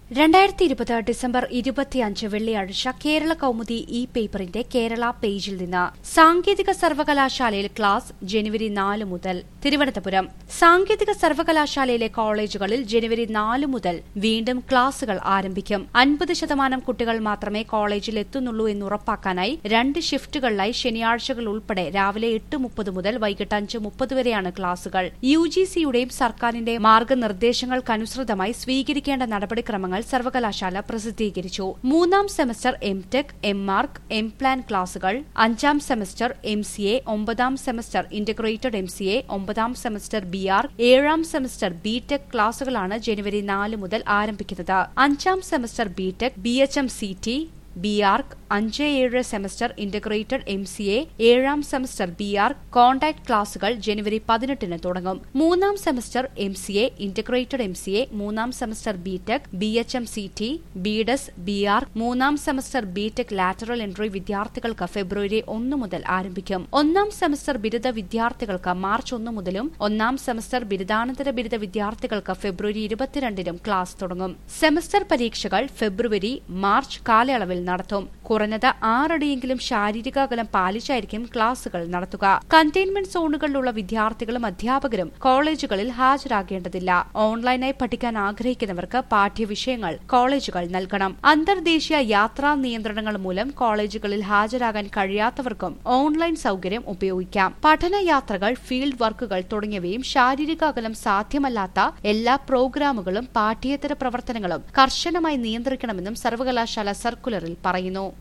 രണ്ടായിരത്തി ഇരുപത് ഡിസംബർ ഇരുപത്തിയഞ്ച് വെള്ളിയാഴ്ച കേരള കൌമുദി ഇ പേപ്പറിന്റെ കേരള പേജിൽ നിന്ന് സാങ്കേതിക സർവകലാശാലയിൽ ക്ലാസ് ജനുവരി നാല് മുതൽ തിരുവനന്തപുരം സാങ്കേതിക സർവകലാശാലയിലെ കോളേജുകളിൽ ജനുവരി നാല് മുതൽ വീണ്ടും ക്ലാസുകൾ ആരംഭിക്കും അൻപത് ശതമാനം കുട്ടികൾ മാത്രമേ കോളേജിൽ എത്തുന്നുള്ളൂ എന്ന് ഉറപ്പാക്കാനായി രണ്ട് ഷിഫ്റ്റുകളിലായി ശനിയാഴ്ചകൾ ഉൾപ്പെടെ രാവിലെ എട്ട് മുപ്പത് മുതൽ വൈകിട്ട് അഞ്ച് മുപ്പത് വരെയാണ് ക്ലാസുകൾ യു ജി സിയുടെയും സർക്കാരിന്റെ മാർഗനിർദ്ദേശങ്ങൾക്കനുസൃതമായി സ്വീകരിക്കേണ്ട നടപടിക്രമങ്ങൾ സർവകലാശാല പ്രസിദ്ധീകരിച്ചു മൂന്നാം സെമസ്റ്റർ എം ടെക് എം മാർക്ക് എം പ്ലാൻ ക്ലാസുകൾ അഞ്ചാം സെമസ്റ്റർ എം സി എ ഒമ്പതാം semester integrated M C A ഒമ്പതാം സെമസ്റ്റർ ബി ആർ ഏഴാം സെമസ്റ്റർ ബി ടെക് ക്ലാസുകളാണ് ജനുവരി നാല് മുതൽ ആരംഭിക്കുന്നത് അഞ്ചാം semester B tech B H M C T B arch അഞ്ച് ഏഴ് semester integrated M C A ഏഴാം സെമസ്റ്റർ ബി ആർക്ക് കോൺടാക്ട് ക്ലാസുകൾ ജനുവരി പതിനെട്ടിന് തുടങ്ങും മൂന്നാം semester M C A integrated M C A മൂന്നാം semester B tech B H M C T ബിഡസ് ബി ആർ മൂന്നാം semester B tech lateral entry വിദ്യാർത്ഥികൾക്ക് ഫെബ്രുവരി ഒന്ന് മുതൽ ആരംഭിക്കും ഒന്നാം സെമസ്റ്റർ ബിരുദ വിദ്യാർത്ഥികൾക്ക് മാർച്ച് ഒന്ന് മുതലും ഒന്നാം സെമസ്റ്റർ ബിരുദാനന്തര ബിരുദ വിദ്യാർത്ഥികൾക്ക് ഫെബ്രുവരി ഇരുപത്തിരണ്ടിനും ക്ലാസ് തുടങ്ങും സെമസ്റ്റർ പരീക്ഷകൾ ഫെബ്രുവരി മാർച്ച് കാലയളവിൽ നടത്തും കുറഞ്ഞത് ആറടിയെങ്കിലും ശാരീരിക അകലം പാലിച്ചായിരിക്കും ക്ലാസുകൾ നടത്തുക കണ്ടെയ്ൻമെന്റ് സോണുകളിലുള്ള വിദ്യാർത്ഥികളും അധ്യാപകരും കോളേജുകളിൽ ഹാജരാകേണ്ടതില്ല ഓൺലൈനായി പഠിക്കാൻ ആഗ്രഹിക്കുന്നവർക്ക് പാഠ്യവിഷയങ്ങൾ കോളേജുകൾ നൽകണം അന്തർദേശീയ യാത്രാ നിയന്ത്രണങ്ങൾ മൂലം കോളേജുകളിൽ ഹാജരാകാൻ കഴിയാത്തവർക്കും ഓൺലൈൻ സൌകര്യം ഉപയോഗിക്കാം പഠനയാത്രകൾ ഫീൽഡ് വർക്കുകൾ തുടങ്ങിയവയും ശാരീരിക അകലം സാധ്യമല്ലാത്ത എല്ലാ പ്രോഗ്രാമുകളും പാഠ്യേതര പ്രവർത്തനങ്ങളും കർശനമായി നിയന്ത്രിക്കണമെന്നും സർവകലാശാല സർക്കുലറിൽ പറയുന്നു